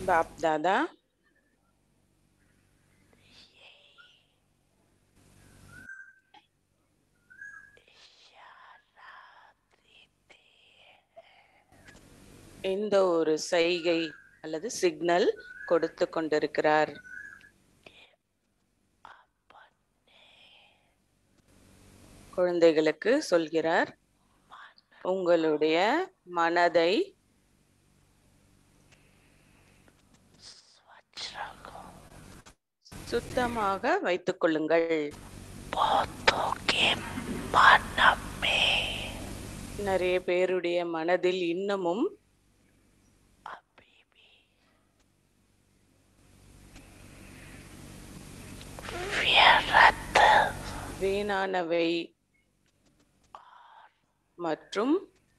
बाप दादा இந்த ஒரு செய்கை அல்லது சிக்னல் கொடுத்து கொண்டிருக்கிறார் குழந்தைகளுக்கு சொல்கிறார் உங்களுடைய மனதை சுத்தமாக வைத்துக் கொள்ளுங்கள் நிறைய பேருடைய மனதில் இன்னமும் வீணானவை மற்றும்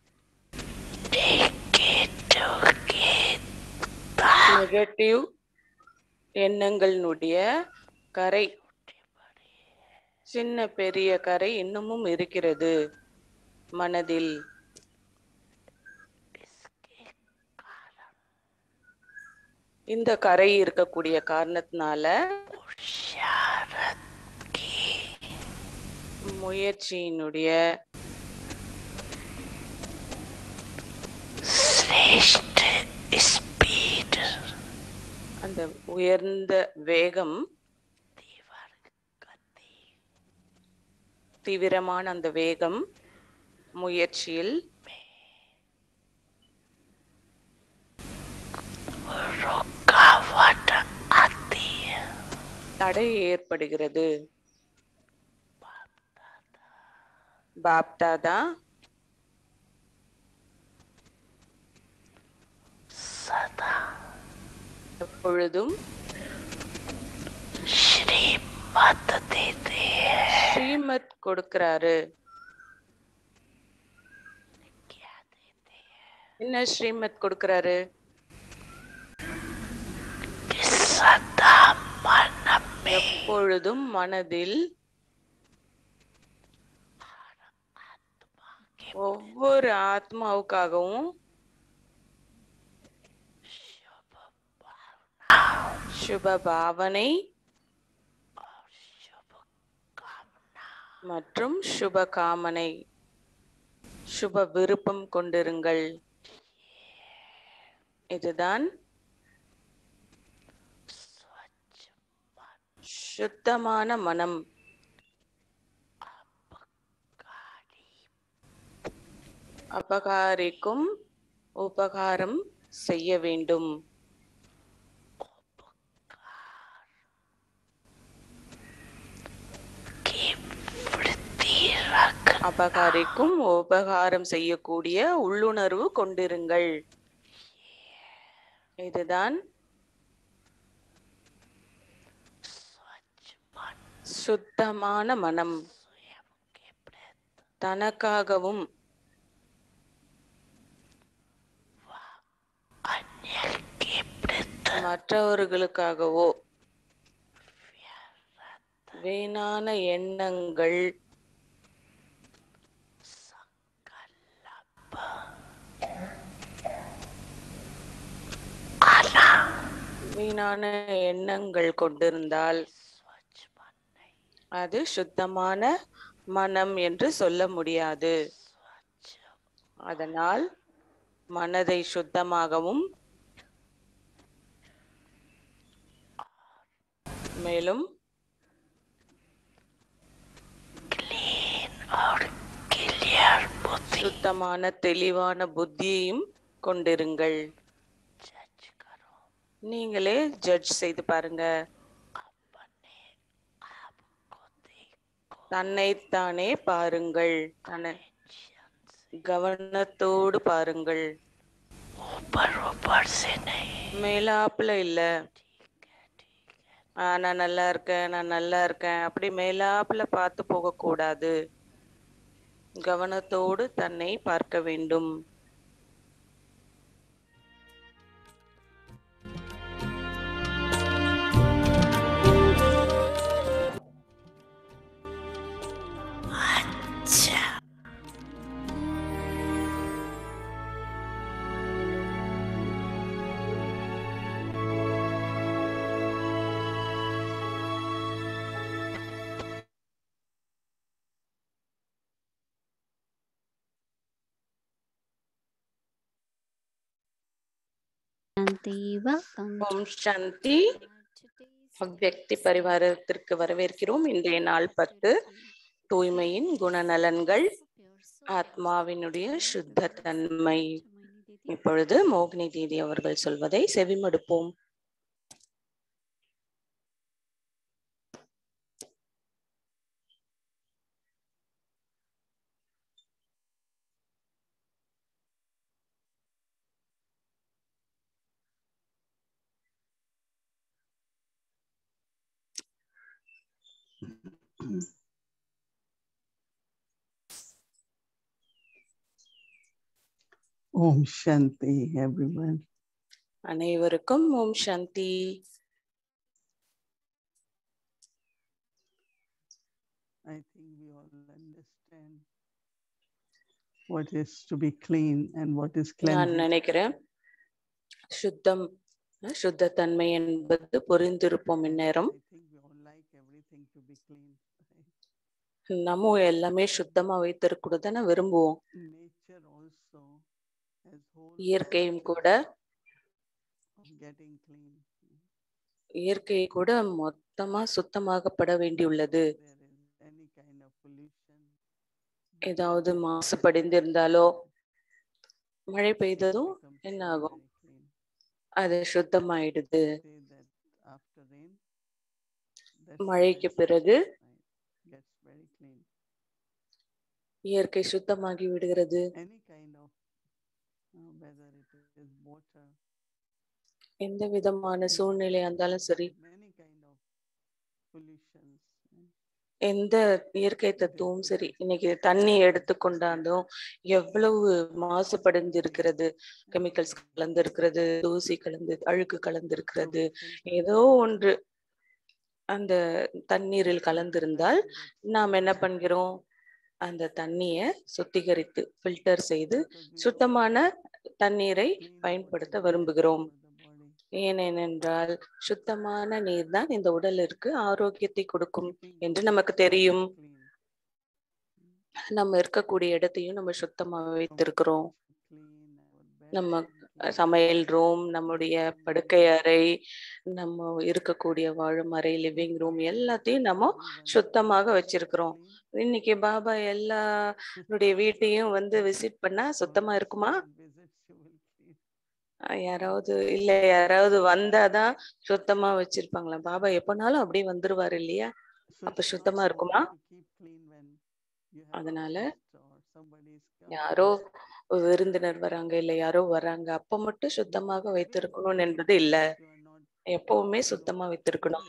நெகட்டிவ் எண்ணங்களினுடைய கரை சின்ன பெரிய கரை இன்னமும் இருக்கிறது மனதில் இந்த கரை இருக்கக்கூடிய காரணத்தினால முயற்சியினுடைய அந்த உயர்ந்த வேகம் தீவிரமான அந்த வேகம் முயற்சியில் தடை ஏற்படுகிறது பாப்தாதா எப்பொழுதும் ஸ்ரீமத் கொடுக்கிறாரு என்ன ஸ்ரீமத் கொடுக்கிறாரு எப்பொழுதும் மனதில் ஒவ்வொரு ஆத்மாவுக்காகவும் சுப பாவனை மற்றும் சுப காமனை சுப விருப்பம் கொண்டிருங்கள் இதுதான் சுத்தமான மனம் அபகாரிக்கும் உபகாரம் செய்ய வேண்டும் அபகாரிக்கும் உபகாரம் செய்யக்கூடிய உள்ளுணர்வு கொண்டிருங்கள் இதுதான் சுத்தமான மனம் தனக்காகவும் மற்றவர்களுக்காகவோ வீணான எண்ணங்கள் வீணான எண்ணங்கள் கொண்டிருந்தால் அது சுத்தமான மனம் என்று சொல்ல முடியாது அதனால் மனதை சுத்தமாகவும் மேலும் சுத்தமான தெளிவான புத்தியையும் கொண்டிருங்கள் நீங்களே ஜட்ஜ் செய்து பாருங்க தன்னைத்தானே பாருங்கள் தன்னை கவனத்தோடு பாருங்கள் மேலாப்புல இல்ல ஆ, நான் நல்லா இருக்கேன் நான் நல்லா இருக்கேன் அப்படி மேலாப்புல பார்த்து போக கூடாது கவனத்தோடு தன்னை பார்க்க வேண்டும் Shanti. Welcome. ஓம் சாந்தி அவ்வக்தி பரிவாரத்திற்கு வரவேற்கிறோம் இன்றைய நாள் பத்து தூய்மையின் குணநலன்கள் ஆத்மாவினுடைய சுத்த தன்மை இப்பொழுது மோகினி தீதி அவர்கள் சொல்வதை செவிமடுப்போம் Om Shanti, everyone. அனைவருக்கும் ஓம் சாந்தி I think we all understand what is to be clean and what is நான் cleanliness. நினைக்கிறேன் சுத்தம் அஹ், சுத்த தன்மை என்பது புரிந்திருப்போம் இந்நேரம் I think we all like everything to be clean. right? நம்ம எல்லாமே சுத்தமா வைத்திருக்கூட தானே விரும்புவோம் Nature also has whole இயற்கையும் process கூட of getting clean. இயற்கை கூட மொத்தமா சுத்தமாகப்பட வேண்டியுள்ளது There is any kind of pollution. ஏதாவது மாசு படிந்திருந்தாலோ மழை பெய்ததும் becomes என்ன very, ஆகும் very clean. அது சுத்தமாயிடுது Say that after rain, that மழைக்கு soil பிறகு right, gets very clean. இயற்கை சுத்தமாகி விடுகிறது any kind of uh, whether it is water எந்த விதமான சூழ்நிலையா இருந்தாலும் சரி many kind of pollutions mm, எந்த இயற்கை தத்துவமும் சரி இன்னைக்கு தண்ணி எடுத்துக்கொண்டாலும் எவ்வளவு மாசுபடைந்து இருக்கிறது கெமிக்கல்ஸ் கலந்து இருக்கிறது தூசி கலந்து அழுக்கு கலந்து இருக்கிறது ஏதோ ஒன்று அந்த தண்ணீரில் கலந்திருந்தால் நாம் என்ன பண்ணுகிறோம் அந்த தண்ணிய சுத்திகரித்து ஃபில்டர் செய்து சுத்தமான தண்ணீரை பயன்படுத்த விரும்புகிறோம் ஏனென்றால் சுத்தமான நீர் தான் இந்த உடலிற்கு ஆரோக்கியத்தை கொடுக்கும் என்று நமக்கு தெரியும் நம்ம இருக்கக்கூடிய இடத்தையும் நம்ம சுத்தமா வைத்திருக்கிறோம் நம்ம சமையல் ரூம் நம்முடைய படுக்கை அறை நம்ம இருக்கக்கூடிய வாழும் அறை லிவிங் ரூம் எல்லாத்தையும் நம்ம சுத்தமாக வச்சிருக்கிறோம் இன்னைக்கு பாபா எல்லாருடைய வீட்டையும் வந்து விசிட் பண்ணா சுத்தமா இருக்குமா அஹ் யாராவது இல்ல யாராவது வந்தாதான் சுத்தமா வச்சிருப்பாங்களா பாபா எப்பனாலும் அப்படியே வந்துருவாரு இல்லையா அப்ப சுத்தமா இருக்குமா? அதனால யாரோ ஒரு விருந்தினர் வராங்க இல்ல யாரோ வராங்க அப்ப மட்டும் சுத்தமாக வைத்திருக்கணும் என்பது இல்ல எப்பவுமே சுத்தமா வைத்திருக்கணும்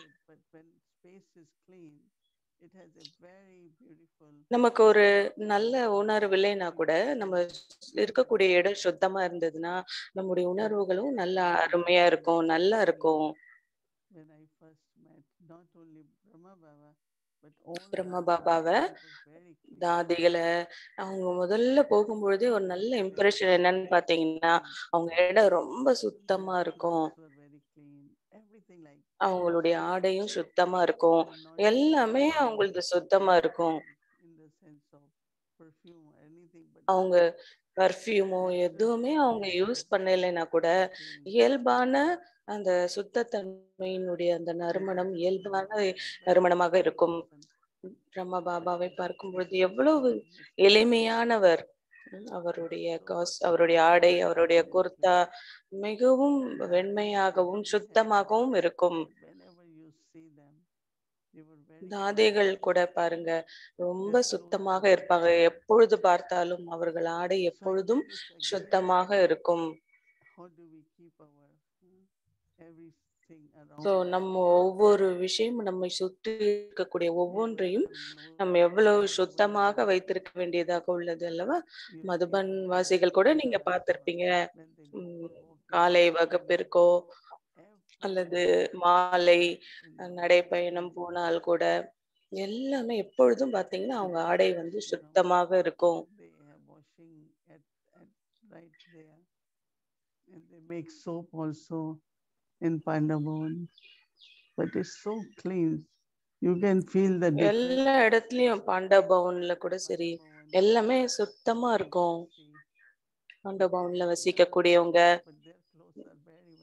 நமக்கு ஒரு நல்ல உணர்வு இல்லைன்னா கூட நம்ம இருக்கக்கூடிய இடம் சுத்தமா இருந்ததுன்னா நம்முடைய உணர்வுகளும் நல்ல அருமையா இருக்கும் நல்லா இருக்கும் when I first met not only Brahma Baba, but all the பிரம்ம others, பாபாவை it was very clean. தாதிகளை அவங்க முதல்ல போகும்பொழுதே ஒரு நல்ல இம்ப்ரெஷன் என்னன்னு பாத்தீங்கன்னா அவங்க இடம் ரொம்ப சுத்தமா இருக்கும் Clothes were very clean, everything like அவங்களுடைய ஆடையும் சுத்தமா இருக்கும் they were not எல்லாமே using அவங்களது சுத்தமா இருக்கும் in the sense of perfume or anything, but அவங்க பர்ஃப்யூமோ எதுவுமே அவங்க யூஸ் பண்ணலைன்னா கூட இயல்பான அந்த சுத்தத்தன்மையினுடைய அந்த நறுமணம் இயல்பான நறுமணமாக இருக்கும் பிரம்ம பாபாவை பார்க்கும் பொழுது எவ்வளவு எளிமையானவர் உம், அவருடைய காஸ் அவருடைய ஆடை அவருடைய குர்தா மிகவும் வெண்மையாகவும் சுத்தமாகவும் இருக்கும் whenever you see them, they were very தாதைகள் கூட பாருங்க ரொம்ப சுத்தமாக இருப்பாங்க எப்பொழுது பார்த்தாலும் அவர்கள் ஆடை எப்பொழுதும் சுத்தமாக இருக்கும் how do we keep our uh, everything around so us? நம்ம ஒவ்வொரு விஷயமும் நம்மை சுற்றி இருக்கக்கூடிய ஒவ்வொன்றையும் நம்ம எவ்வளவு சுத்தமாக வைத்திருக்க வேண்டியதாக உள்ளது அல்லவா மதுபன் வாசிகள் கூட நீங்க பார்த்திருப்பீங்க உம், காலை வகுப்பிற்கோ அல்லது மாலை நடைப்பயணம் போனால் கூட எல்லாமே எப்பொழுதும் பாத்தீங்கன்னா அவங்க ஆடை வந்து சுத்தமாக இருக்கும் They have washing at, at right there. And they make soap also in Pandavon. But it's so clean. You can feel the difference. எல்லா இடத்துலயும் பாண்டா பவன்ல கூட சரி Pandavavan, எல்லாமே சுத்தமா இருக்கும் see, Panda பவன்ல வசிக்கக்கூடியவங்க But their clothes are very, very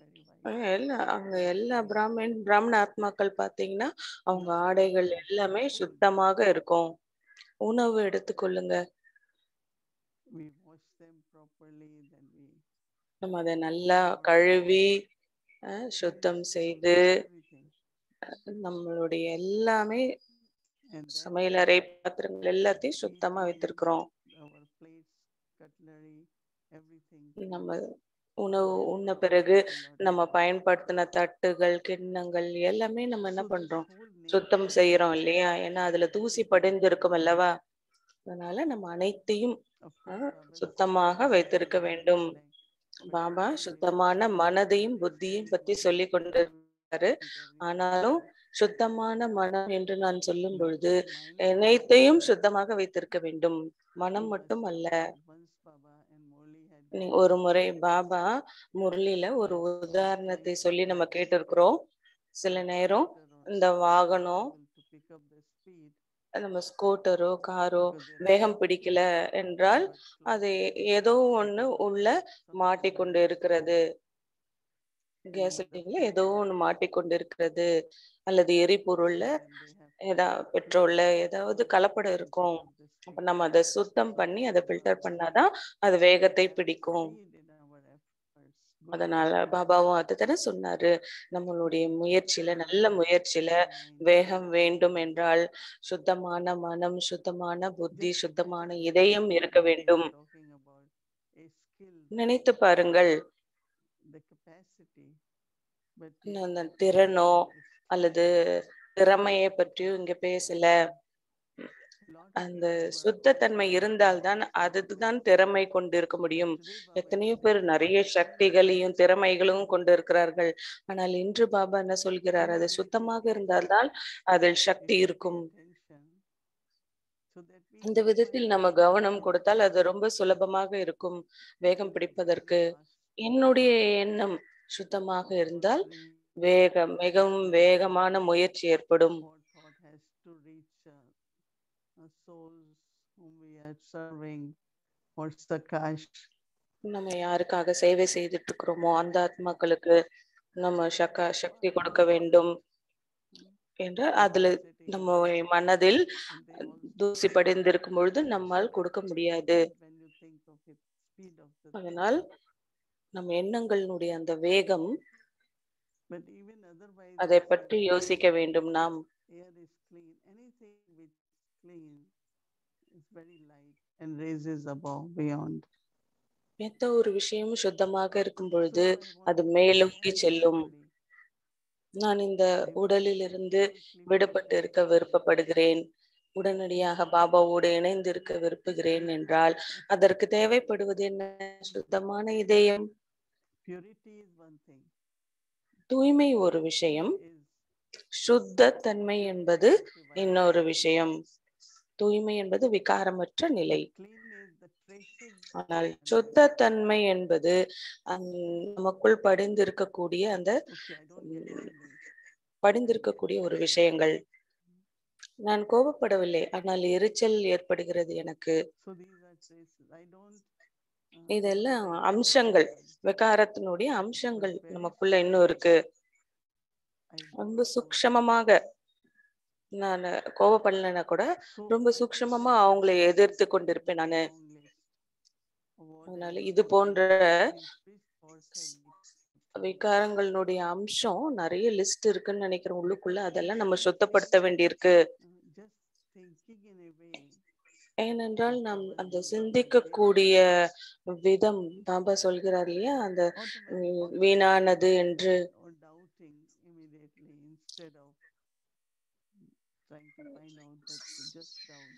அஹ் எல்லா அங்க எல்லா பிராமின் பிராமண ஆத்மாக்கள் பாத்தீங்கன்னா அவங்க ஆடைகள் எல்லாமே சுத்தமாக இருக்கும் உணவு எடுத்துக்கொள்ளுங்க We wash them properly, then we நம்ம அதை நல்லா கழுவி அஹ், சுத்தம் செய்து everything. நம்மளுடைய எல்லாமே And that சமையலறை பாத்திரங்கள் எல்லாத்தையும் we சுத்தமா have வைத்திருக்கிறோம் used our plates, cutlery, everything. நம்ம clean. உணவு உண்ண பிறகு நம்ம பயன்படுத்தின தட்டுகள் கிண்ணங்கள் எல்லாமே நம்ம என்ன So this பண்றோம் whole சுத்தம் nature செய்யறோம் இல்லையா ஏன்னா அதுல தூசி படிந்திருக்கும் அல்லவா அதனால நம்ம அனைத்தையும் Of ஆ, course, Baba சுத்தமாக said வைத்திருக்க that வேண்டும் like, but Baba every day we சுத்தமான have to மனதையும் repeat புத்தியும் every பத்தி day, சொல்லி கொண்டு we இருக்காரு. repeat every ஆனாலும் day. சுத்தமான மனம் என்று நான் சொல்லும் Not பொழுது only mind, அனைத்தையும் சுத்தமாக வைத்திருக்க வேண்டும் மனம் you மட்டும் must அல்ல have heard once Baba and Murli had நீ given ஒரு us முறை example பாபா முரளியில ஒரு that உதாரணத்தை sometimes சொல்லி when நம்ம we கேட்டிருக்கிறோம் சில our நேரம் scooter or இந்த car is வாகனம் unable to pick up the speed நம்ம ஸ்கூட்டரோ காரோ because there are வேகம் some பிடிக்கல things என்றால் but close அது by, ஏதோ like ஒண்ணு gas உள்ள tank, something மாட்டிக்கொண்டு like இருக்கிறது கேஸ் And the லைன்ல fuel ஏதோ ஒண்ணு மாட்டிக்கொண்டு இருக்கிறது அல்லது எரிபொருள்ல and then they have to ஏதா clean பெட்ரோல்ல it ஏதாவது so கலப்படம் they can இருக்கும் pick up the அப்ப speed. நம்ம அதை சுத்தம் So பண்ணி this அதை is ஃபில்டர் Baba's பண்ணாதான் அது So we வேகத்தை have பிடிக்கும் speed in our efforts, good அதனால efforts. பாபாவும் அதுதானே சொன்னாரு நம்மளுடைய We முயற்சியில have நல்ல to முயற்சியில have mind, வேகம் வேண்டும் என்றால் சுத்தமான மனம் சுத்தமான புத்தி Just சுத்தமான imagine இதயம் that இருக்க they வேண்டும் are talking about a skill, நினைத்து பாருங்கள் the capacity, but இன்னும் அந்த here திறனோ a skill. அல்லது திறமையை பற்றியும் இங்க பேசல Lot of அந்த people were சுத்தத்தன்மை asking இருந்தால்தான் about அதுதான் this. திறமை கொண்டு இருக்க முடியும் Today Baba எத்தனையோ is பேர் saying நிறைய சக்திகளையும் திறமைகளும் கொண்டு இருக்கிறார்கள் ஆனால் இன்று பாபா என்ன சொல்கிறார் அது Only சுத்தமாக if இருந்தால்தான் அதில் we சக்தி pay இருக்கும் attention so that we இந்த விதத்தில் நம்ம inspire கவனம் others கொடுத்தால் அது ரொம்ப சுலபமாக இருக்கும் வேகம் பிடிப்பதற்கு fast என்னுடைய எண்ணம் சுத்தமாக or இருந்தால் bring வேகம் மிகவும் வேகமான முயற்சி ஏற்படும் our thought has to reach uh, uh, souls whom we are serving or Sakash. நம்ம யாருக்காக சேவை செய்துட்டு இருக்கிறோமோ அந்த ஆத்மாக்களுக்கு நம்ம சக்கா சக்தி கொடுக்க வேண்டும் என்றால் அதுல நம்ம மனதில் And they also தூசி படிந்திருக்கும் பொழுது நம்மால் கொடுக்க முடியாது when you think of it, speed of the அதனால் நம்ம எண்ணங்களினுடைய அந்த வேகம் but even otherwise அதை also பற்றி when யோசிக்க வேண்டும் நாம் air is clean, anything which is clean is very light and raises above beyond. எந்த ஒரு விஷயமும் சுத்தமாக இருக்கும் So பொழுது now I want அது to மேலோங்கி ask செல்லும் everybody, நான் இந்த I want உடலிலிருந்து to clean விடுபட்டு இருக்க விருப்பப்படுகிறேன் உடனடியாக பாபாவோடு இணைந்து இருக்க விரும்புகிறேன் என்றால் அதற்கு தேவைப்படுவது என்ன சுத்தமான இதயம் Purity is one thing. தூய்மை ஒரு விஷயம் Is சுத்த தன்மை என்பது divine. இன்னொரு விஷயம் தூய்மை என்பது விகாரமற்ற நிலை Clean is the traces. ஆனால் சுத்த தன்மை என்பது அந் நமக்குள் படிந்திருக்கக்கூடிய அந்த Okay, I don't get angry. படிந்திருக்கக்கூடிய ஒரு விஷயங்கள் நான் கோபப்படவில்லை ஆனால் எரிச்சல் ஏற்படுகிறது எனக்கு So these are traces. I don't. uh, இதெல்லாம் get அம்சங்கள் angry. விகாரத்தினுடைய அம்சங்கள் நமக்குள்ள இன்னும் இருக்கு I ரொம்ப don't சூக்ஷமமாக நான் கோபப்படலைன்னா கூட So ரொம்ப I think சூக்ஷ்மமா that அவங்களை is எதிர்த்து a கொண்டிருப்பேன் நானு long list of what அதனால I இது have போன்ற been pleased for said. விகாரங்களுடைய அம்சம் நிறைய லிஸ்ட் இருக்குன்னு நினைக்கிறேன் உள்ளுக்குள்ள அதெல்லாம் நம்ம சுத்தப்படுத்த வேண்டியிருக்கு Uh, just thinking in a way ஏனென்றால் of நாம் our அந்த use of சிந்திக்கக்கூடிய விதம் பாபா சொல்கிறார் இல்லையா அந்த automatic உம், automatic வீணானது என்று or doubting immediately instead of trying to find out that you just doubt.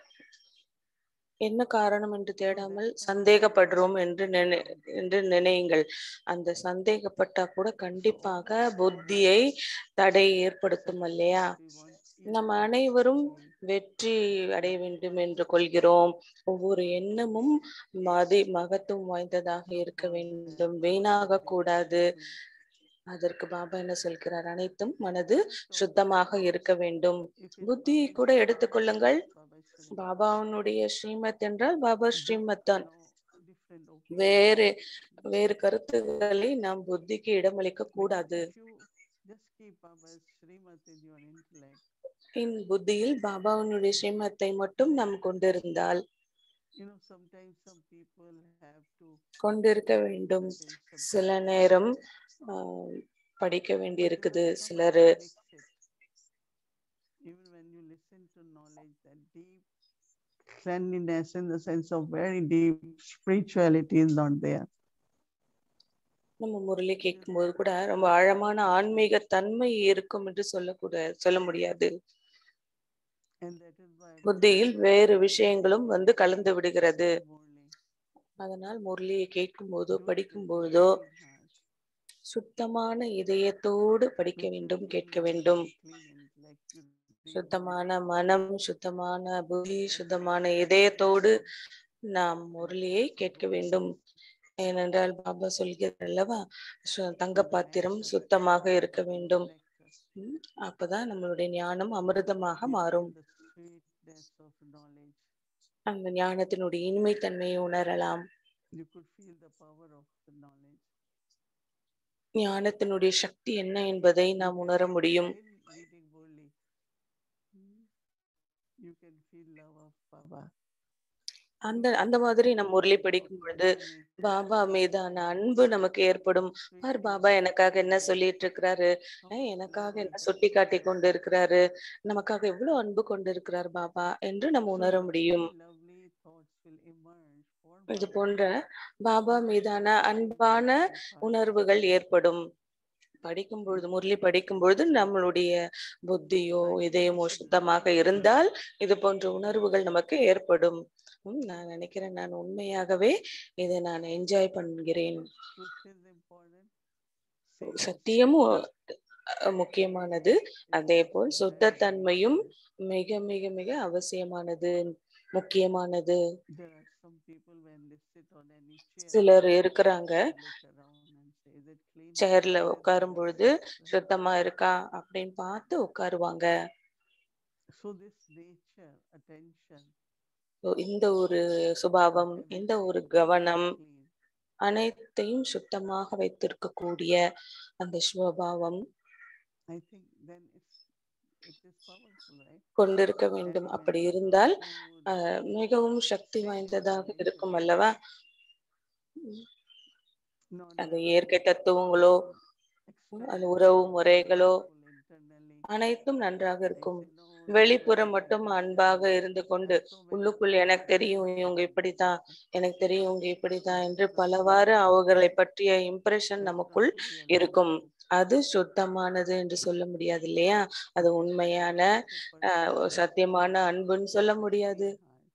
என்ன காரணம் என்று தேடாமல் that's why சந்தேகப்படுறோம் என்று நினை doubt. என்று நினையுங்கள் அந்த சந்தேகப்பட்டா கூட கண்டிப்பாக புத்தியை தடை ஏற்படுத்தும் இல்லையா We want each நம்ம one அனைவரும் to be வெற்றி அடைய வேண்டும் என்று கொள்கிறோம் ஒவ்வொரு எண்ணமும் மதி மகத்துவம் வாய்ந்ததாக இருக்க வேண்டும் வீணாக கூடாது அதற்கு பாபா என்ன சொல்கிறார் அனைத்தும் மனது சுத்தமாக இருக்க வேண்டும் புத்தி கூட எடுத்துக்கொள்ளுங்கள் பாபாவுனுடைய ஸ்ரீமத் என்றால் பாபா ஸ்ரீமத் தான் வேறு வேறு கருத்துக்களை நாம் புத்திக்கு இடமளிக்க Because கூடாது if you just keep Baba's Srimad in your intellect, என் புத்தியில் பாபாவினுடைய ஸ்ரீமத்தை மட்டும் நாம் கொண்டிருந்தால் you know, sometimes some people have to கொண்டிருக்க வேண்டும் certain சில subjects, நேரம் ஆஹ், படிக்க but வேண்டியிருக்குது you know, some சிலர் people mix it. Even when you listen to knowledge, that deep cleanliness in the sense of very deep spirituality is not there. நம்ம முரளி கேட்கும்போது கூட ரொம்ப ஆழமான ஆன்மீக தன்மை இருக்கும் என்று சொல்லக்கூட சொல்ல முடியாது And that is why புத்தியில் வேறு விஷயங்களும் வந்து கலந்து விடுகிறது Murli, அதனால் முரளியை கேட்கும் போதோ do it படிக்கும் with பொழுதோ clean heart, சுத்தமான இதயத்தோடு படிக்க with வேண்டும் clean கேட்க mind வேண்டும் and clean intellect. You read சுத்தமான Murli. மனம் சுத்தமான புத்தி That's சுத்தமான the இதயத்தோடு essence நாம் முரளியை கேட்க வேண்டும் ஏனென்றால் பாபா சொல்கிறார் அல்லவா சு- தங்க of the பாத்திரம் nectar சுத்தமாக of இருக்க the வேண்டும் nectar. ம், அப்பதான் நம்மளுடைய ஞானம் You அமிர்தமாக feel மாறும் the sweetness of knowledge. அந்த ஞானத்தினுடைய இனிமைத்தன்மையை உணரலாம் You could feel the power of the knowledge. ஞானத்தினுடைய சக்தி என்ன என்பதை You நாம் can உணர feel முடியும் while reading Murli. You can feel love of Baba. அந்த அந்த மாதிரி நம் முரளி படிக்கும் பொழுது பாபா மீதான அன்பு நமக்கு ஏற்படும் பார் பாபா எனக்காக என்ன சொல்லிட்டு இருக்கிறாரு அஹ் எனக்காக என்ன சுட்டி காட்டி கொண்டு இருக்கிறாரு நமக்காக எவ்வளவு அன்பு கொண்டு இருக்கிறார் பாபா என்று நம்ம உணர முடியும் இது போன்ற பாபா மீதான அன்பான உணர்வுகள் ஏற்படும் படிக்கும் பொழுது முரளி படிக்கும் பொழுது நம்மளுடைய புத்தியோ இதயமோ சுத்தமாக இருந்தால் இது போன்ற உணர்வுகள் நமக்கு ஏற்படும் உம், நான் நினைக்கிறேன் நான் உண்மையாகவே இதை நான் என்ஜாய் பண்ணுகிறேன் சத்தியமும் அஹ், முக்கியமானது அதே போல் சுத்தத்தன்மையும் மிக மிக மிக அவசியமானது முக்கியமானது சிலர் இருக்கிறாங்க சேர்ல உட்காரும் பொழுது சுத்தமா இருக்கா அப்படின்னு பார்த்து உட்காருவாங்க So this nature, attention, So, இந்த ஒரு சுபாவம் இந்த ஒரு கவனம் clean. அனைத்தையும் சுத்தமாக வைத்திருக்கக்கூடிய அந்த சுபாவம் I think then it's it is powerful, right? கொண்டிருக்க வேண்டும் அப்படி இருந்தால் அஹ், மிகவும் சக்தி வாய்ந்ததாக இருக்கும் அல்லவா அந்த இயற்கை தத்துவங்களோ அந்த உறவு முறைகளோ அனைத்தும் நன்றாக இருக்கும் வெளிப்புறம் மட்டும் அன்பாக இருந்து கொண்டு உள்ளுக்குள் எனக்கு தெரியும் இவங்க இப்படித்தான் எனக்கு தெரியும் இவங்க இப்படித்தான் என்று பலவாறு அவர்களை பற்றிய இம்ப்ரெஷன் நமக்குள் இருக்கும் அது சுத்தமானது என்று சொல்ல முடியாது இல்லையா அது உண்மையான அஹ், சத்தியமான அன்புன்னு சொல்ல முடியாது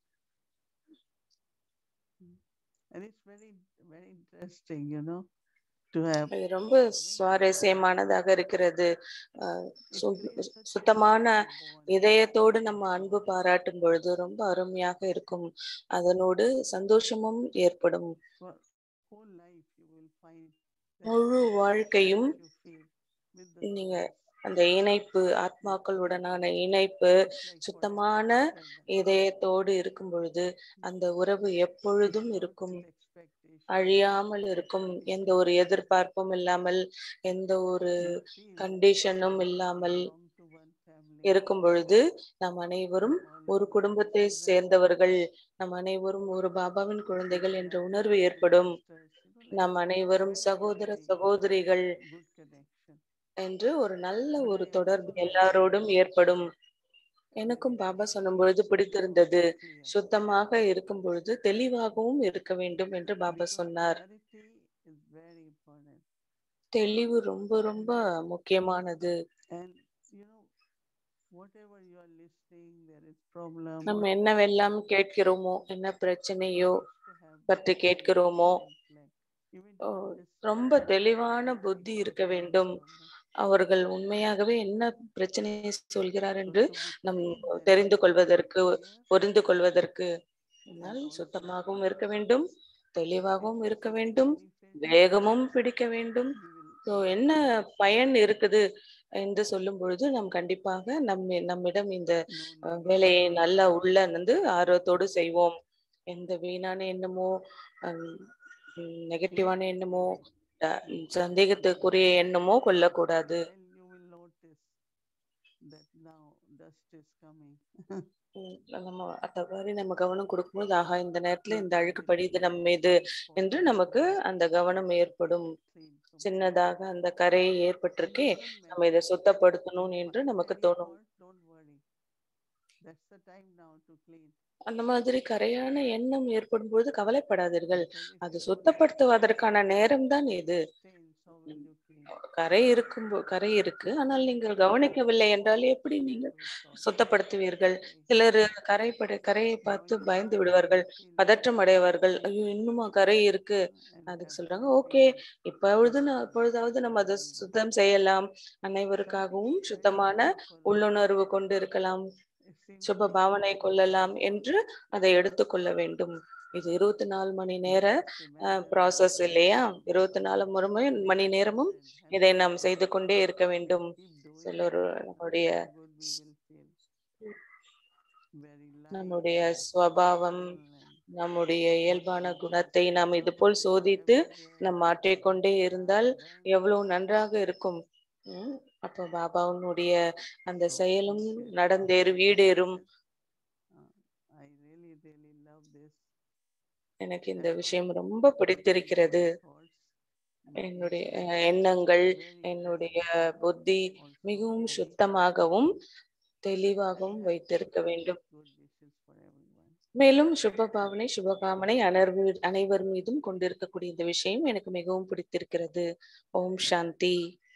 And it's very, very interesting, you know, to have இது ரொம்ப சுவாரஸ்யமானதாக இருக்கிறது அஹ், it சு- creates such a சுத்தமான beautiful bond. இதயத்தோடு நம்ம அன்பு பாராட்டும் பொழுது ரொம்ப அருமையாக இருக்கும் அதனோடு சந்தோஷமும் ஏற்படும் For whole life you will find முழு வாழ்க்கையும் you feel with the நீங்க Baba. அந்த இணைப்பு ஆத்மாக்களுடனான இணைப்பு It's like சுத்தமான forever, forever. இதயத்தோடு இருக்கும் பொழுது அந்த உறவு எப்பொழுதும் Without இருக்கும் expectation, அழியாமல் இருக்கும் எந்த ஒரு எதிர்பார்ப்பும் இல்லாமல் எந்த ஒரு you feel கண்டிஷனும் that you இல்லாமல் belong to one family. இருக்கும் பொழுது நாம் அனைவரும் ஒரு குடும்பத்தை சேர்ந்தவர்கள் நம் அனைவரும் ஒரு பாபாவின் குழந்தைகள் என்ற உணர்வு ஏற்படும் நாம் அனைவரும் சகோதர சகோதரிகள் Good connection. என்று ஒரு நல்ல ஒரு தொடர்பு எல்லாரோடும் ஏற்படும் எனக்கும் பாபா சொல்லும் பொழுது பிடித்திருந்தது சுத்தமாக இருக்கும் பொழுது தெளிவாகவும் இருக்க வேண்டும் என்று பாபா Because சொன்னார் clarity is very important. தெளிவு ரொம்ப ரொம்ப முக்கியமானது And you know, whatever you are listening, there is problem. நம்ம or என்னவெல்லாம் கேட்கிறோமோ என்ன பிரச்சனையோ to have பற்றி கேட்கிறோமோ intellect. Even to O, understand ரொம்ப தெளிவான புத்தி இருக்க வேண்டும் அவர்கள் உண்மையாகவே என்ன பிரச்சனையை சொல்கிறார் என்று நம் தெரிந்து கொள்வதற்கு புரிந்து கொள்வதற்கு ஆனால் சுத்தமாகவும் இருக்க வேண்டும் தெளிவாகவும் இருக்க வேண்டும் வேகமும் பிடிக்க வேண்டும் ஸோ என்ன பயன் இருக்குது என்று சொல்லும் பொழுது நாம் கண்டிப்பாக நம் நம்மிடம் இந்த அஹ், வேலையை நல்லா உள்ள வந்து ஆர்வத்தோடு செய்வோம் எந்த வீணான எண்ணமோ ஹம், நெகட்டிவான எண்ணமோ அஹ், சந்தேகத்துக்குரிய எண்ணமோ கொள்ளக்கூடாது Then you will notice that now dust is coming. ம், நம்ம அந்த மாதிரி நம்ம கவனம் கொடுக்கும்போது ஆஹா இந்த நேரத்துல இந்த அழுக்கு படியுது நம்ம மீது என்று நமக்கு அந்த கவனம் ஏற்படும் Clean from சின்னதாக அந்த கரை ஏற்பட்டிருக்கே நம்ம இதை சுத்தப்படுத்தணும் என்று நமக்கு தோணும் Don't worry. That's the time now to clean. அந்த மாதிரி கரையான எண்ணம் ஏற்படும் பொழுது கவலைப்படாதீர்கள் Because if அது you சுத்தப்படுத்துவதற்கான நேரம் தான் இது stains, how will you clean? கரை இருக்கும் போ- கரை இருக்கு ஆனால் நீங்கள் கவனிக்கவில்லை என்றால் எப்படி நீங்கள் சுத்தப்படுத்துவீர்கள் சிலர் கரைப்பட கரையை பார்த்து பயந்து விடுவார்கள் பதற்றம் அடைவார்கள் ஐயோ இன்னுமா கரை இருக்கு அதுக்கு சொல்றாங்க ஓகே இப்பொழுது நா- இப்பொழுதாவது நம்ம அதை சுத்தம் செய்யலாம் அனைவருக்காகவும் சுத்தமான உள்ளுணர்வு கொண்டு இருக்கலாம் சுப பாவனை கொள்ளலாம் என்று அதை எடுத்துக்கொள்ள வேண்டும் இது இருபத்தி நாலு மணி நேர ப்ராசஸ் இல்லையா இருபத்தி நாலு முறைமை மணி நேரமும் இதை நாம் செய்து கொண்டே இருக்க வேண்டும் சிலர் நம்முடைய நம்முடைய ஸ்வபாவம் நம்முடைய இயல்பான குணத்தை நாம் இது போல் சோதித்து நாம் மாற்றிக்கொண்டே இருந்தால் எவ்வளவு நன்றாக இருக்கும் உம் அப்ப பாபாவுனுடைய அந்த செயலும் நடந்தேறு வீடேறும் I really, really love this. எனக்கு இந்த விஷயம் ரொம்ப பிடித்திருக்கிறது என்னுடைய அஹ், எண்ணங்கள் என்னுடைய புத்தி மிகவும் சுத்தமாகவும் தெளிவாகவும் வைத்திருக்க வேண்டும் மேலும் சுப பாவனை சுபகாமனை அனர்வு அனைவர் மீதும் கொண்டிருக்கக்கூடிய இந்த விஷயம் எனக்கு மிகவும் பிடித்திருக்கிறது ஓம் சாந்தி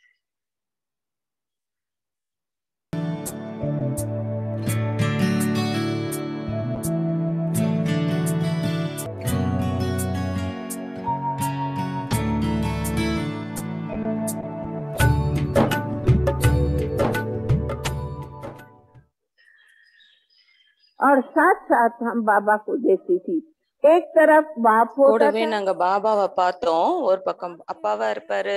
और साथ साथ हम बाबा को देखती थी एक तरफ बाप होता கூடவே था நாங்க பாபாவை பார்த்தோம் ஒரு பக்கம் அப்பாவா இருப்பாரு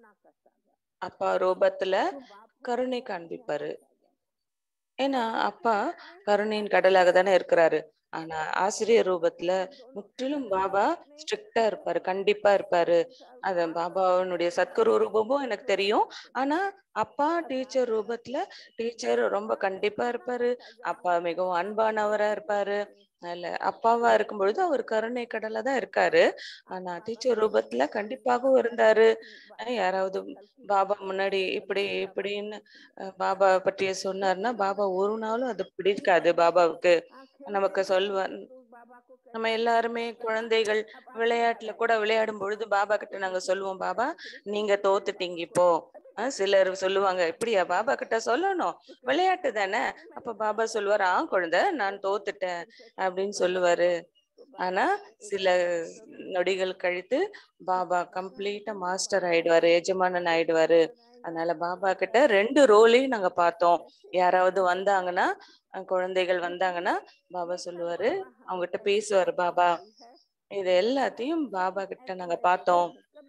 அப்பா ரூபத்துல கருணை காண்பிப்பாரு ஏன்னா அப்பா கருணையின் கடலாக தானே இருக்கிறாரு ஆனா ஆசிரியர் ரூபத்துல முற்றிலும் பாபா ஸ்ட்ரிக்டா இருப்பாரு கண்டிப்பா இருப்பாரு அத பாபாவுடைய சத்குரு ரூபமும் எனக்கு தெரியும் ஆனா அப்பா டீச்சர் ரூபத்துல டீச்சர் ரொம்ப கண்டிப்பா இருப்பாரு அப்பா மிகவும் அன்பானவரா இருப்பாரு அல்ல அப்பாவா இருக்கும் பொழுது அவர் கருணை கடலா தான் இருக்காரு ஆனா டீச்சர் ரூபத்துல கண்டிப்பாகவும் இருந்தாரு அஹ் யாராவது பாபா முன்னாடி இப்படி இப்படின்னு அஹ் பாபா பற்றிய சொன்னாருன்னா பாபா ஒரு நாளும் அது பிடிக்காது பாபாவுக்கு நமக்கு சொல்வார் நம்ம எல்லாருமே குழந்தைகள் விளையாட்டுல கூட விளையாடும் பொழுது பாபா கிட்ட நாங்க சொல்லுவோம் பாபா நீங்க தோத்துட்டீங்க இப்போ அஹ் சிலர் சொல்லுவாங்க இப்படியா பாபா கிட்ட சொல்லணும் விளையாட்டு தானே அப்ப பாபா சொல்லுவார் ஆ குழந்தை நான் தோத்துட்டேன் அப்படின்னு சொல்லுவாரு ஆனா சில நொடிகள் கழித்து பாபா கம்ப்ளீட்டா மாஸ்டர் ஆயிடுவாரு எஜமானன் ஆயிடுவாரு அதனால பாபா கிட்ட ரெண்டு ரோலையும் நாங்க பார்த்தோம் யாராவது வந்தாங்கன்னா அஹ் குழந்தைகள் வந்தாங்கன்னா பாபா சொல்லுவாரு அவங்ககிட்ட பேசுவாரு பாபா இது எல்லாத்தையும் பாபா கிட்ட நாங்க பார்த்தோம்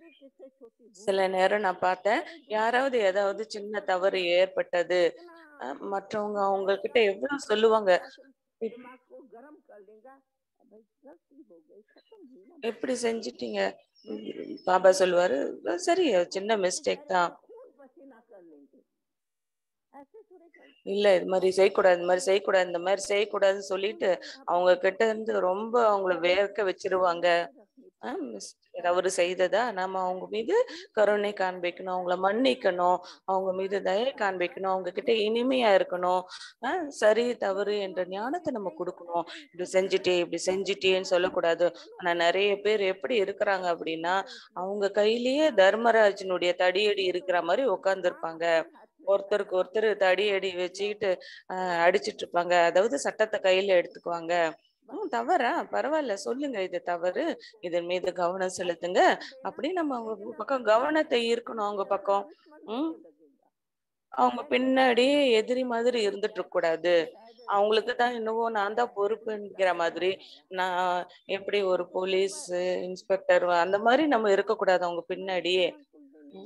சில நேரம் நான் பார்த்தேன் யாராவது ஏதாவது சின்ன தவறு ஏற்பட்டது அஹ் மற்றவங்க அவங்க கிட்ட எவ்வளவு சொல்லுவாங்க दिमाग को गर्म कर देगा भाई गलती हो गई खत्म हुई ना எப்படி செஞ்சிட்டீங்க உம் பாபா சொல்லுவாரு "அஹ் சரி சின்ன மிஸ்டேக் தான் खून पसीना कर लेंगे ऐसे थोड़े कर இல்ல இது மாதிரி செய்யக்கூடாது இந்த மாதிரி செய்யக்கூடாது இந்த மாதிரி செய்யக்கூடாதுன்னு சொல்லிட்டு அவங்க கிட்ட இருந்து ரொம்ப அவங்கள வேர்க்க வச்சிருவாங்க ஆஹ் மிஸ் தவறு செய்ததா நாம அவங்க மீது கருணை காண்பிக்கணும் அவங்கள மன்னிக்கணும் அவங்க மீது தயை காண்பிக்கணும் அவங்க கிட்ட இனிமையா இருக்கணும் ஆஹ் சரி தவறு என்ற ஞானத்தை நம்ம கொடுக்கணும் இப்படி செஞ்சுட்டே இப்படி செஞ்சுட்டேன்னு சொல்லக்கூடாது ஆனா நிறைய பேர் எப்படி இருக்கிறாங்க அப்படின்னா அவங்க கையிலேயே தர்மராஜனுடைய தடியடி இருக்கிற மாதிரி உட்கார்ந்துருப்பாங்க ஒருத்தருக்கு ஒருத்தர் தடியடி வச்சுக்கிட்டு ஆஹ் அடிச்சிட்டு இருப்பாங்க அதாவது சட்டத்தை கையில எடுத்துக்குவாங்க ஹம் தவறா பரவாயில்ல சொல்லுங்க இது தவறு இதன் மீது கவனம் செலுத்துங்க அப்படி நம்ம அவங்க பக்கம் கவனத்தை ஈர்க்கணும் அவங்க பக்கம் உம் அவங்க பின்னாடியே எதிரி மாதிரி இருந்துட்டு இருக்க கூடாது அவங்களுக்கு தான் என்னவோ நான் தான் பொறுப்புங்கிற மாதிரி நான் எப்படி ஒரு போலீஸ் இன்ஸ்பெக்டர் அந்த மாதிரி நம்ம இருக்கக்கூடாது அவங்க பின்னாடியே உம்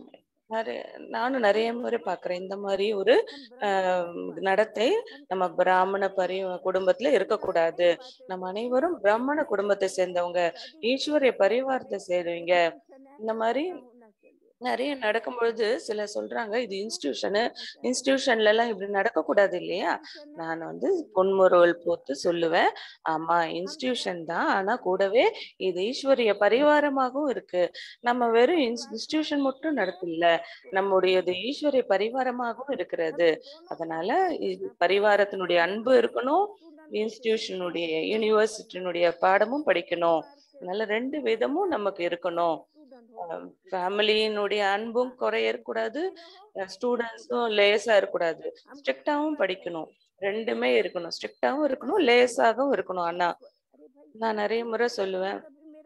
நிறைய நானும் நிறைய முறை பாக்குறேன் இந்த மாதிரி ஒரு ஆஹ், நடத்தை நம்ம பிராமண பரி குடும்பத்துல இருக்கக்கூடாது நம்ம அனைவரும் பிராமண குடும்பத்தை சேர்ந்தவங்க ஈஸ்வரிய பரிவாரத்தை சேர்ந்தவங்க இந்த மாதிரி நிறைய நடக்கும் பொழுது சிலர் சொல்றாங்க இது இன்ஸ்டிடியூஷனு இன்ஸ்டிடியூஷன்ல எல்லாம் இப்படி நடக்க கூடாது இல்லையா நான் வந்து பொன்முறுவல் போட்டு சொல்லுவேன் ஆமா இன்ஸ்டிடியூஷன் தான் ஆனா கூடவே இது ஈஸ்வரிய பரிவாரமாகவும் இருக்கு நம்ம வெறும் இன்ஸ்டிடியூஷன் மட்டும் நடத்தல நம்முடையது ஈஸ்வரிய பரிவாரமாகவும் இருக்கிறது அதனால இது பரிவாரத்தினுடைய அன்பு இருக்கணும் இன்ஸ்டிடியூஷனுடைய யூனிவர்சிட்டியினுடைய பாடமும் படிக்கணும் அதனால ரெண்டு விதமும் நமக்கு இருக்கணும் ஃபேமிலியினுடைய அன்பும் குறைய இருக்கக்கூடாது ஸ்டூடெண்ட்ஸும் லேசா இருக்கக்கூடாது ஸ்ட்ரிக்டாவும் படிக்கணும் ரெண்டுமே இருக்கணும் ஸ்ட்ரிக்டாவும் இருக்கணும் லேசாகவும் இருக்கணும் அண்ணா நான் நிறைய முறை சொல்லுவேன்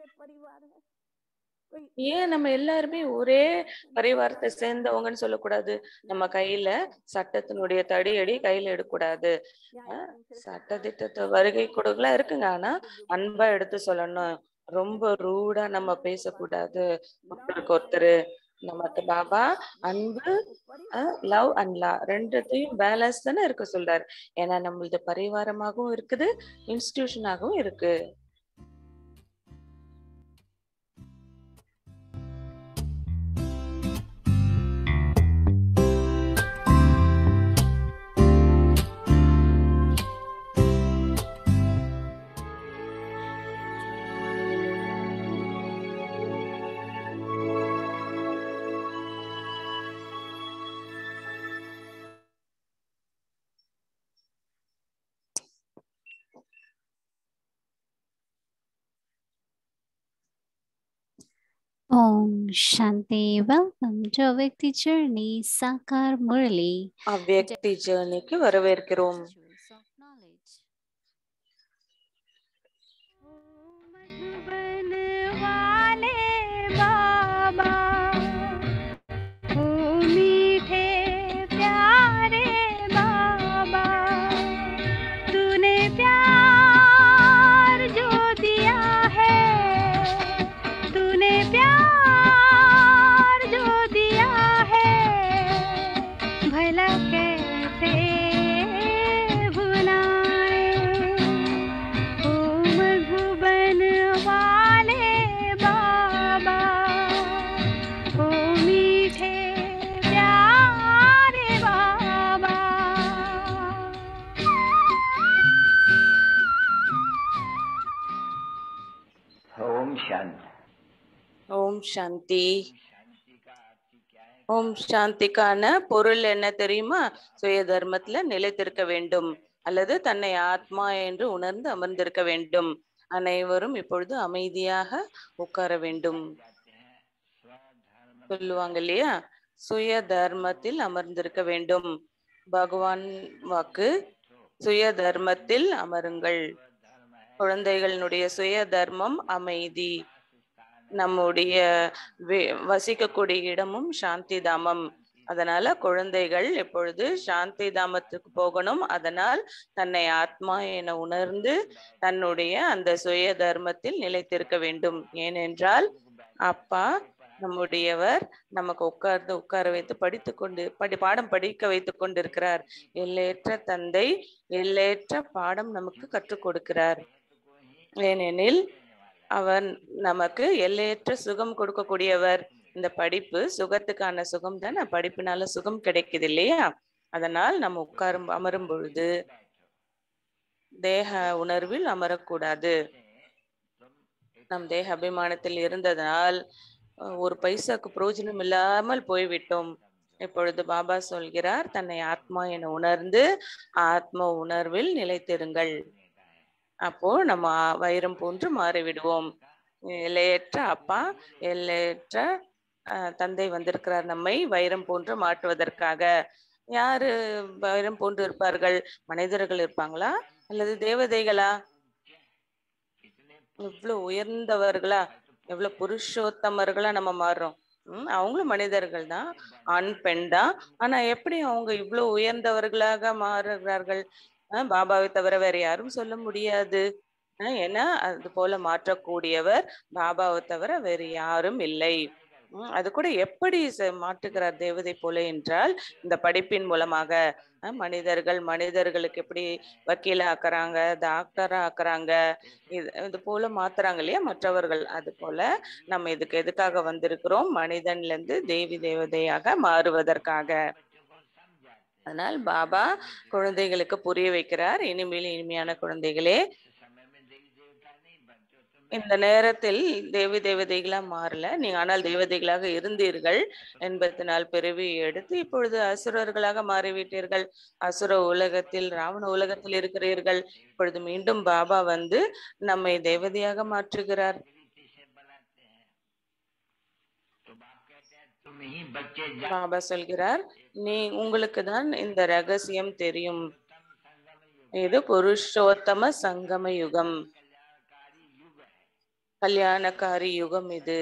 ஏன் நம்ம எல்லாருமே ஒரே பரிவாரத்தை சேர்ந்தவங்கன்னு சொல்லக்கூடாது நம்ம கையில சட்டத்தினுடைய தடியடி கையில எடுக்கக்கூடாது சட்ட திட்டத்தை வருகை கொடுக்கலாம் இருக்குங்க ஆனா அன்பா எடுத்து சொல்லணும் ரொம்ப ரூடா நம்ம பேசக்கூடாது ஒருத்தருக்கு ஒருத்தர் நமக்கு பாபா அன்பு லவ் அண்ட் லா ரெண்டுத்தையும் பேலன்ஸ் தானே இருக்க சொல்றாரு ஏன்னா நம்மளது பரிவாரமாகவும் இருக்குது இன்ஸ்டிடியூஷனாகவும் இருக்கு Om Shanti. Welcome to Avyakti Journey Sakar Murli. அவ்வியக்தி ஜேர்னிக்கு வரவேற்கிறோம் Jewels of knowledge. मधुबन वाले बाबा ओ मीठे प्यारे बाबा तूने प्यार जो दिया है तूने प्यार जो दिया है भला कैसे भुलाए ओ मधुबन वाले बाबा ओ मीठे प्यारे बाबा ओम शांति ஓம் சாந்தி ஓம் சாந்திக்கான பொருள் என்ன தெரியுமா சுய தர்மத்துல நிலைத்திருக்க வேண்டும் அல்லது தன்னை ஆத்மா என்று உணர்ந்து அமர்ந்திருக்க வேண்டும் அனைவரும் இப்பொழுது அமைதியாக உட்கார வேண்டும் சொல்லுவாங்க இல்லையா சுய தர்மத்தில் அமர்ந்திருக்க வேண்டும் பகவான் வாக்கு சுய தர்மத்தில் அமருங்கள் குழந்தைகளினுடைய சுய தர்மம் அமைதி நம்முடைய வே- வசிக்கக்கூடிய இடமும் சாந்தி தாமம் அதனால குழந்தைகள் எப்பொழுது சாந்தி தாமத்துக்கு போகணும் அதனால் தன்னை ஆத்மா என உணர்ந்து தன்னுடைய அந்த சுய தர்மத்தில் நிலைத்திருக்க வேண்டும் ஏனென்றால் அப்பா நம்முடையவர் நமக்கு உட்கார்ந்து உட்கார வைத்து படித்து கொண்டு படி பாடம் படிக்க வைத்துக் கொண்டிருக்கிறார் எல்லையற்ற தந்தை எல்லையற்ற பாடம் நமக்கு கற்றுக் கொடுக்கிறார் ஏனெனில் அவர் நமக்கு எல்லையற்ற சுகம் கொடுக்கக்கூடியவர் இந்த படிப்பு சுகத்துக்கான சுகம் தானே படிப்பினால சுகம் கிடைக்குது இல்லையா அதனால் நம்ம உட்காரும் அமரும் பொழுது தேக உணர்வில் அமரக்கூடாது நம் தேக அபிமானத்தில் இருந்ததனால் அஹ், ஒரு பைசாக்கு பிரயோஜனம் இல்லாமல் போய்விட்டோம் இப்பொழுது பாபா சொல்கிறார் தன்னை ஆத்மா என உணர்ந்து ஆத்ம உணர்வில் நிலைத்திருங்கள் அப்போ நம்ம ஆ- வைரம் போன்று மாறிவிடுவோம் எல்லையற்ற அப்பா எல்லையற்ற அஹ், தந்தை வந்திருக்கிறார் நம்மை வைரம் போன்று மாற்றுவதற்காக யாரு வைரம் போன்று இருப்பார்கள் மனிதர்கள் இருப்பாங்களா அல்லது தேவதைகளா இவ்வளவு உயர்ந்தவர்களா எவ்வளவு புருஷோத்தமர்களா நம்ம மாறுறோம் உம் அவங்களும் மனிதர்கள் தான் ஆண் பெண் தான் ஆனா எப்படி அவங்க இவ்வளவு உயர்ந்தவர்களாக மாறுகிறார்கள் அஹ் பாபாவை தவிர வேற யாரும் சொல்ல முடியாது அஹ் ஏன்னா அது போல மாற்றக்கூடியவர் பாபாவை தவிர வேறு யாரும் இல்லை உம் அது கூட எப்படி ச- மாற்றுகிறார் தேவதை போல என்றால் இந்த படிப்பின் மூலமாக அஹ், மனிதர்கள் மனிதர்களுக்கு எப்படி வக்கீல ஆக்குறாங்க டாக்டரா ஆக்குறாங்க இது இது போல மாத்துறாங்க இல்லையா மற்றவர்கள் அது போல நம்ம இதுக்கு எதுக்காக வந்திருக்கிறோம் மனிதன்ல இருந்து தேவி தேவதையாக மாறுவதற்காக அதனால் பாபா குழந்தைகளுக்கு புரிய வைக்கிறார் இனிமேல் இனிமையான குழந்தைகளே இந்த நேரத்தில் தேவி தேவதைகளா மாறல நீங்க ஆனால் தேவதைகளாக இருந்தீர்கள் எண்பத்தி நாலு பிறவி எடுத்து இப்பொழுது அசுரர்களாக மாறிவிட்டீர்கள் அசுர உலகத்தில் ராவண உலகத்தில் இருக்கிறீர்கள் இப்பொழுது மீண்டும் பாபா வந்து நம்மை தேவதையாக மாற்றுகிறார் तुम ही बच्चे பாபா சொல்கிறார் நீ உங்களுக்கு தான் இந்த ரகசியம் தெரியும் இது புருஷோத்தம சங்கம யுகம் கல்யாணக்காரி யுகம் இது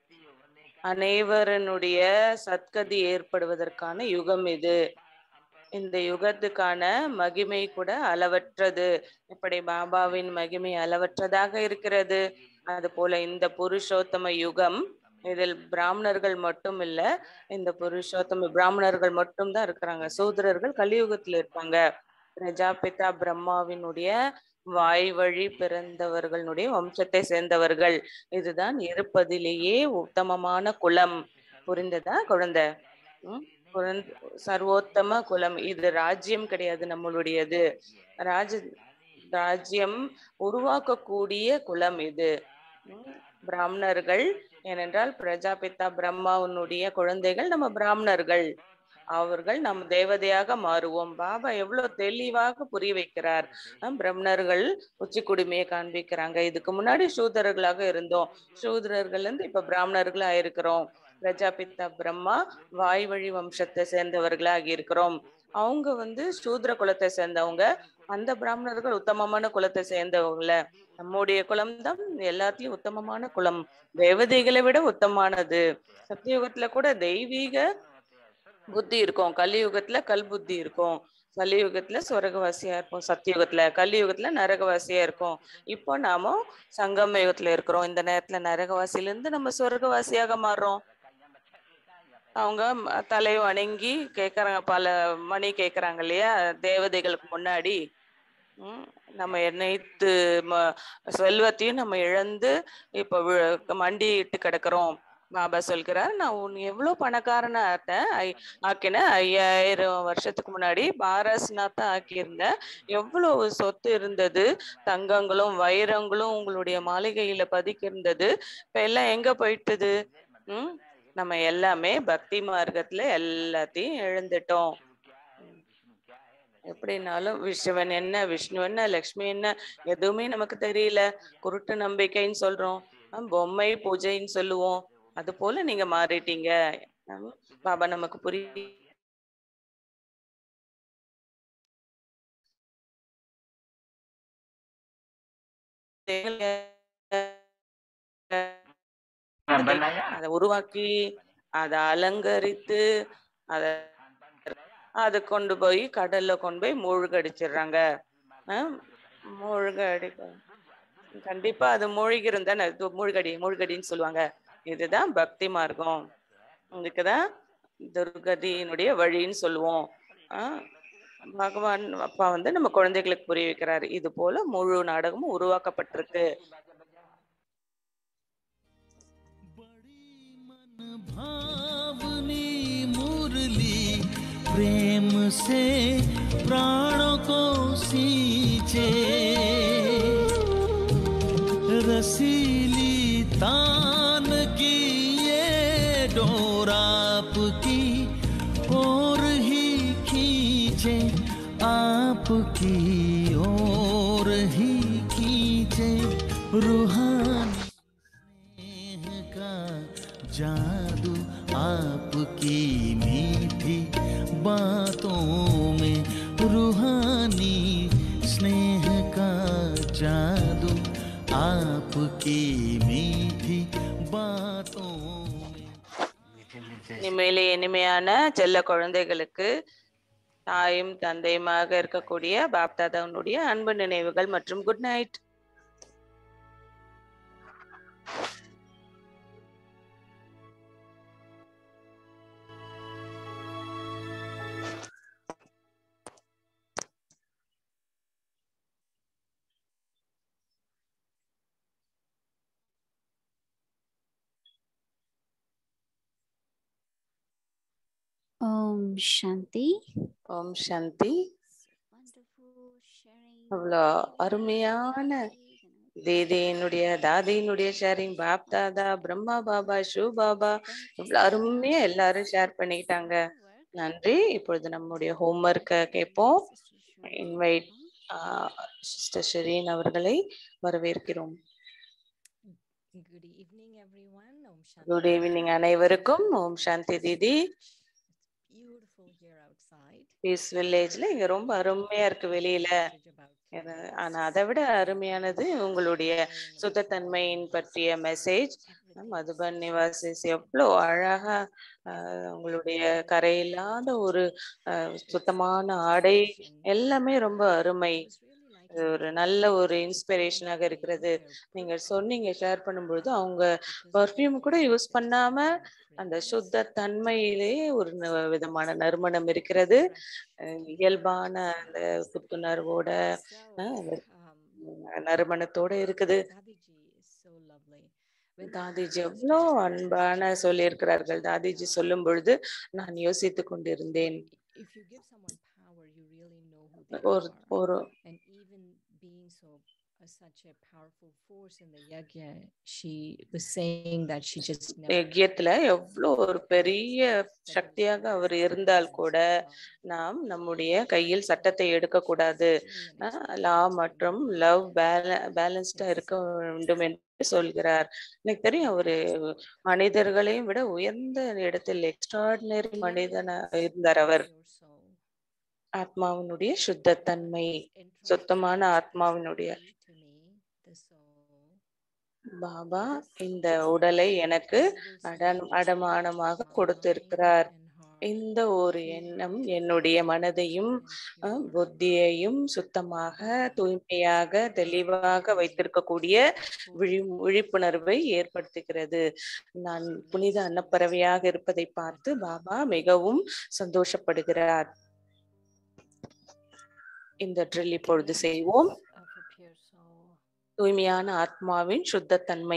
அனைவரனுடைய சத்கதி ஏற்படுவதற்கான யுகம் இது இந்த யுகத்துக்கான மகிமை கூட அளவற்றது இப்படி பாபாவின் மகிமை அளவற்றதாக இருக்கிறது அது போல இந்த புருஷோத்தம யுகம் இதில் பிராமணர்கள் மட்டும் இல்ல இந்த புருஷோத்தம பிராமணர்கள் மட்டும் தான் இருக்கிறாங்க சூத்திரர்கள் கலியுகத்துல இருப்பாங்க பிரஜாபிதா பிரம்மாவினுடைய வாய் வழி பிறந்தவர்களுடைய வம்சத்தை சேர்ந்தவர்கள் இதுதான் இருப்பதிலேயே உத்தமமான குலம் புரிந்ததா குழந்தை உம் குழந்தை சர்வோத்தம குலம் இது ராஜ்யம் கிடையாது நம்மளுடையது ராஜ ராஜ்யம் உருவாக்கக்கூடிய குலம் இது உம் பிராமணர்கள் ஏனென்றால் பிரஜாபிதா பிரம்மாவுனுடைய குழந்தைகள் நம்ம பிராமணர்கள் அவர்கள் நம் தேவதையாக மாறுவோம் பாபா எவ்வளவு தெளிவாக புரிய வைக்கிறார் அஹ் பிராமணர்கள் உச்சி குடுமையை காண்பிக்கிறாங்க இதுக்கு முன்னாடி சூதரர்களாக இருந்தோம் சூதரர்கள் இருந்து இப்ப பிராமணர்களா இருக்கிறோம் பிரஜாபிதா பிரம்மா வாய் வழி வம்சத்தை சேர்ந்தவர்களாகி இருக்கிறோம் அவங்க வந்து சூத்ர குலத்தை சேர்ந்தவங்க அந்த பிராமணர்கள் உத்தமமான குலத்தை சேர்ந்தவங்கள நம்முடைய குலம் தான் எல்லாத்துலயும் உத்தமமான குலம் தேவதைகளை விட உத்தமானது சத்தியுகத்துல கூட தெய்வீக புத்தி இருக்கும் கலியுகத்துல கல் புத்தி இருக்கும் கலியுகத்துல சொர்க்கவாசியா இருப்போம் சத்தியுகத்துல கலியுகத்துல நரகவாசியா இருக்கும் இப்போ நாம சங்கம யுகத்துல இருக்கிறோம் இந்த நேரத்துல நரகவாசியில இருந்து நம்ம சொர்க்கவாசியாக மாறுறோம் அவங்க ம- தலை வணங்கி கேக்குறாங்க பல மணி கேக்குறாங்க இல்லையா தேவதைகளுக்கு முன்னாடி உம் நம்ம அனைத்து ம- செல்வத்தையும் நம்ம இழந்து இப்ப வி- மண்டியிட்டு கிடக்குறோம் பாபா சொல்கிறார் நான் உன் எவ்வளவு பணக்காரனா இருந்தேன் ஐ- ஆக்கினேன் ஐயாயிரம் வருஷத்துக்கு முன்னாடி பாரஸ்நாத்தா ஆக்கியிருந்தேன் எவ்வளவு சொத்து இருந்தது தங்கங்களும் வைரங்களும் உங்களுடைய மாளிகையில பதுக்கி இருந்தது இப்ப எல்லாம் எங்க போயிட்டுது உம் நம்ம எல்லாமே பக்தி மார்க்கத்துல எல்லாத்தையும் இழந்துட்டோம் எப்படினாலும் விஷ்ணுவன் என்ன விஷ்ணு என்ன லக்ஷ்மி என்ன எதுவுமே நமக்கு தெரியல குருட்டு நம்பிக்கைன்னு சொல்றோம் அஹ் பொம்மை பூஜைன்னு சொல்லுவோம் அது போல நீங்க மாறிட்டீங்க ஹம் பாபா நமக்கு புரிய बनाया அதை உருவாக்கி அதை அலங்கரித்து அத அதை கொண்டு போய் கடல்ல கொண்டு போய் மூழ்கடிச்சிடுறாங்க ஆஹ் மூழ்கடி கண்டிப்பா அது மூழ்கிரும் தானே இது மூழ்கடி மூழ்கடின்னு சொல்லுவாங்க இதுதான் பக்தி மார்க்கம் இதுக்குதான் துர்கதியினுடைய வழின்னு சொல்லுவோம் ஆஹ் பகவான் அப்பா வந்து நம்ம குழந்தைகளுக்கு புரிய வைக்கிறாரு இது போல முழு நாடகமும் உருவாக்கப்பட்டிருக்கு भावनी मुरली प्रेम से प्राणों को सींचे रसीली तान की ये डोर आपकी और ही खींचे आपकी ओर ही खींचे रूहानी स्नेह का जादू आपकी मीठी बातों में रूहानी स्नेह का जादू आपकी मीठी बातों में இனிமேலே இனிமையான செல்ல குழந்தைகளுக்கு தாயும் தந்தையுமாக இருக்கக்கூடிய பாப்தாதாவுடைய அன்பு நினைவுகள் மற்றும் குட் நைட் Om Shanti. ஓம் சாந்தி Wonderful sharing. அவ்வளோ அருமையான தீதியினுடைய தாதியினுடைய ஷேரிங் பாப் தாதா பிரம்மா பாபா ஷூ பாபா இவ்வளோ அருமையா எல்லாரும் ஷேர் பண்ணிக்கிட்டாங்க நன்றி இப்பொழுது நம்முடைய ஹோம்ஒர்க்கை கேட்போம் இன்வைட் சிஸ்டர் ஷெரீன் அவர்களை வரவேற்கிறோம் Good evening, everyone. Om Shanti. Good evening அனைவருக்கும் ஓம் சாந்தி தீதி Beautiful here outside. பீஸ் வில்லேஜ்ல இங்க ரொம்ப அருமையா இருக்கு வெளியில Message about என- kindness. ஆனா அதை விட அருமையானது உங்களுடைய Sharing சுத்தத்தன்மையின் பற்றிய மெசேஜ் everything மதுபன் is நிவாசிஸ் எவ்வளோ அழகா ஆஹ், உங்களுடைய கரையில்லாத ஒரு ஆஹ், சுத்தமான ஆடை எல்லாமே ரொம்ப அருமை I was really liking இது ஒரு the நல்ல way ஒரு they இன்ஸ்பிரேஷனாக இருக்கிறது their நீங்க perfume சொன்னீங்க ஷேர் பண்ணும்பொழுது அவங்க because பர்ஃப்யூம் கூட there யூஸ் is பண்ணாம some அந்த fragrance, சுத்த தன்மையிலேயே ஒரு ந- விதமான நறுமணம் இருக்கிறது fresh அஹ், to the இயல்பான heart. அந்த புத்துணர்வோட So, ஆஹ், அந்த um, நறுமணத்தோட இருக்குது Dadiji is so lovely. When they Dadiji asked எவ்வளோ us to அன்பான share சொல்லியிருக்கிறார்கள் and, தாதிஜி uh, சொல்லும் பொழுது நான் யோசித்துக் கொண்டிருந்தேன் If you give someone power, you really know who they ஒரு are. ஒரு And even being so uh, such a powerful force in the yajna, she was saying that she just never யஜ்யத்துல எவ்வளோ ஒரு பெரிய சக்தியாக அவர் இருந்தால் கூட நாம் நம்முடைய கையில் சட்டத்தை எடுக்கக்கூடாது லா மற்றும் லவ் பேலன்ஸ்டா இருக்க வேண்டும் என்று சொல்கிறார் எனக்கு தெரியும் அவரு மனிதர்களையும் விட உயர்ந்த இடத்தில் எக்ஸ்ட்ராடினரி மனிதனா இருந்தார் அவர் ஆத்மாவினுடைய சுத்தத்தன்மை சுத்தமான ஆத்மாவினுடைய பாபா இந்த உடலை எனக்கு அடன் அடமானமாக கொடுத்திருக்கிறார் இந்த ஒரு எண்ணம் என்னுடைய மனதையும் அஹ், புத்தியையும் சுத்தமாக தூய்மையாக தெளிவாக வைத்திருக்கக்கூடிய விழி விழிப்புணர்வை ஏற்படுத்துகிறது நான் புனித அன்னப்பறவையாக இருப்பதை பார்த்து பாபா மிகவும் சந்தோஷப்படுகிறார் இந்த ட்ரில் இப்பொழுது செய்வோம் தூய்மையான ஆத்மாவின் சுத்தத்தன்மை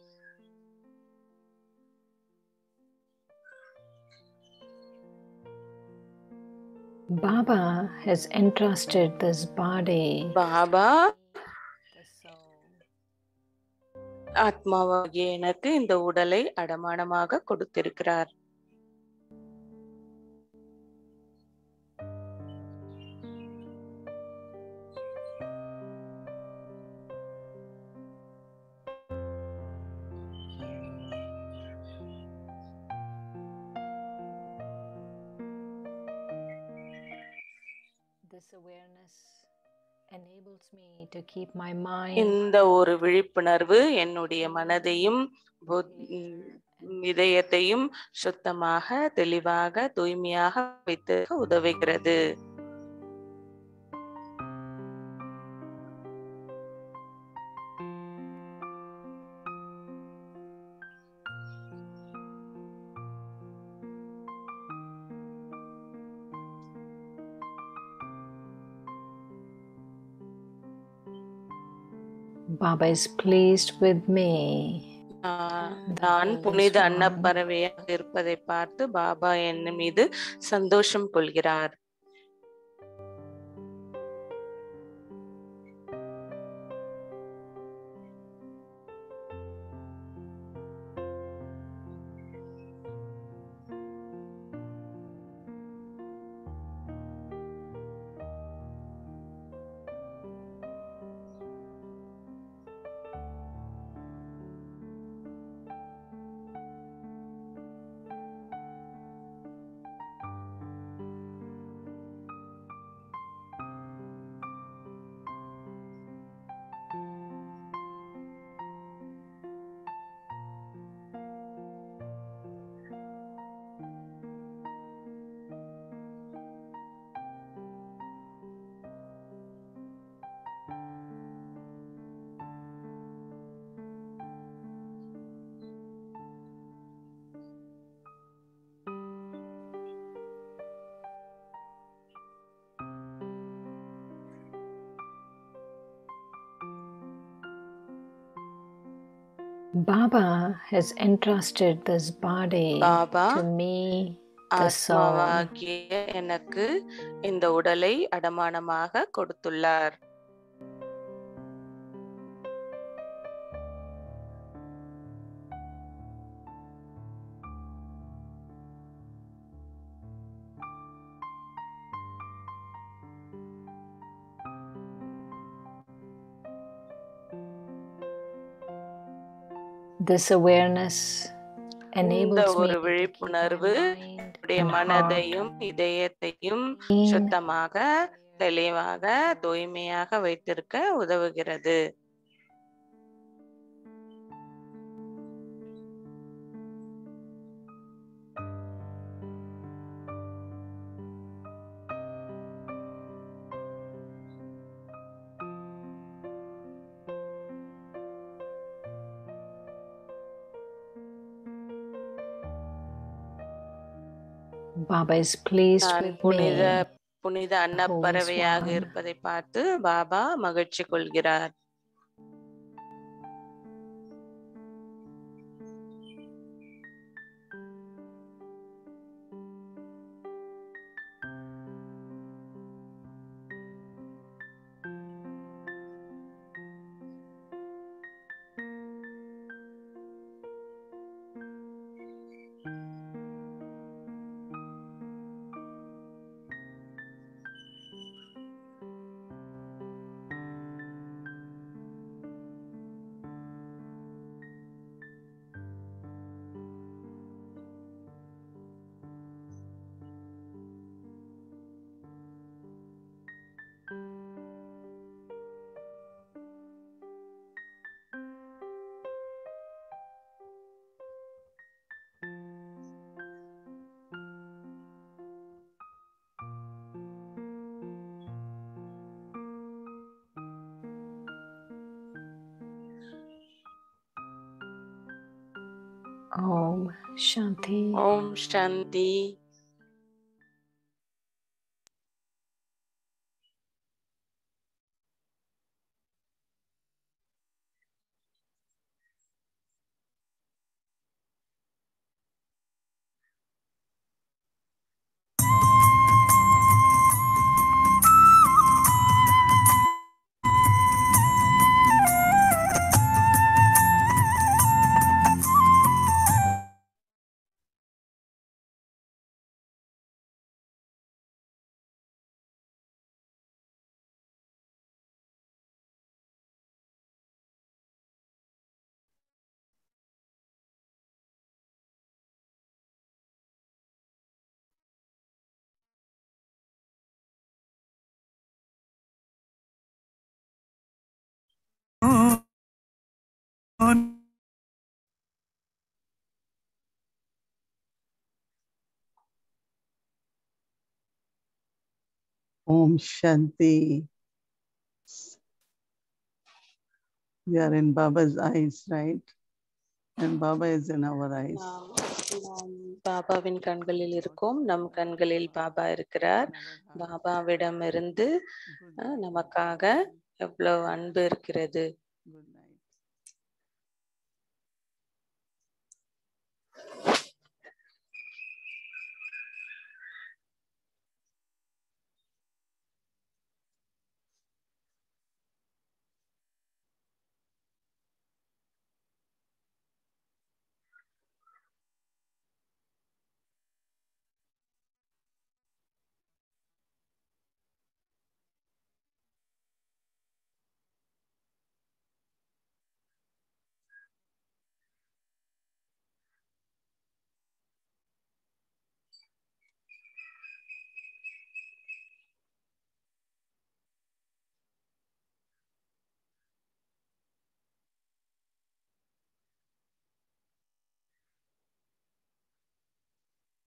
Baba has entrusted this body Baba the soul. ஆத்மாவாகிய எனக்கு இந்த உடலை அடமானமாக கொடுத்திருக்கிறார் This awareness enables me to keep my mind இந்த ஒரு விழிப்புணர்வு என்னுடைய மனதையும் புத்- ம், இதயத்தையும் சுத்தமாக தெளிவாக தூய்மையாக வைத்திருக்க உதவுகிறது Baba is pleased with me. நான் நான் புனித அன்னப்பறவையாக இருப்பதை பார்த்து பாபா என் மீது சந்தோஷம் கொள்கிறார் Baba has entrusted this body Baba to me the soul. ஆத்மாவாகிய எனக்கு இந்த உடலை அடமானமாக கொடுத்துள்ளார் This awareness இந்த enables me ஒரு to keep my விழிப்புணர்வு mind என்னுடைய and heart மனதையும் இதயத்தையும் clean, சுத்தமாக clear, தெளிவாக தூய்மையாக வைத்திருக்க உதவுகிறது Baba is pleased நான் with புனித me. புனித Holy அன்னப்பறவையாக Swan. இருப்பதை பார்த்து பாபா மகிழ்ச்சி கொள்கிறார் Om Shanti. ஓம் சாந்தி Om Shanti. We are in Baba's eyes, right? And Baba is in our eyes. நாம் நாம் பாபாவின் கண்களில் இருக்கோம் நம் கண்களில் பாபா இருக்கிறார் பாபாவிடமிருந்து அஹ், நமக்காக எவ்வளவு அன்பு இருக்கிறது